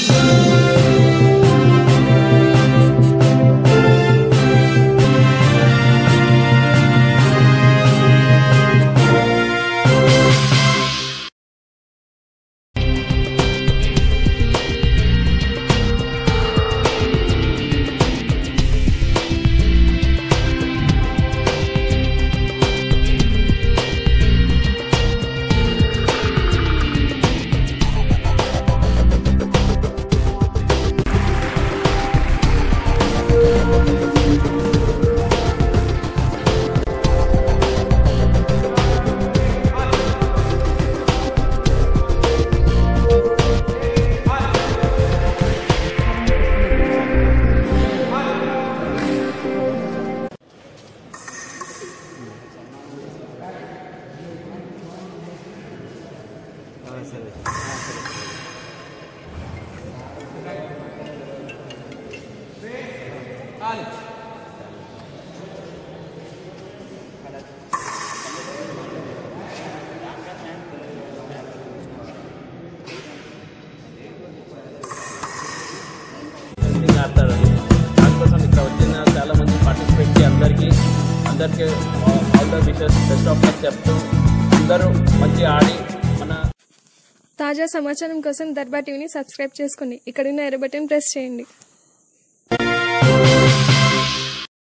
fencing ఆడతారు దానికోసం ఇక్కడ వచ్చిన చాలా మంది పార్టిసిపేట్ చేసి అందరికీ అందరికీ all the wishes best of luck చెప్తూ అందరూ మంచి ఆడి మన తాజా సమాచారం కోసం దర్బా టీవీని సబ్స్క్రైబ్ చేసుకోండి ఇక్కడున్న ఎర్ర బటన్ ప్రెస్ చేయండి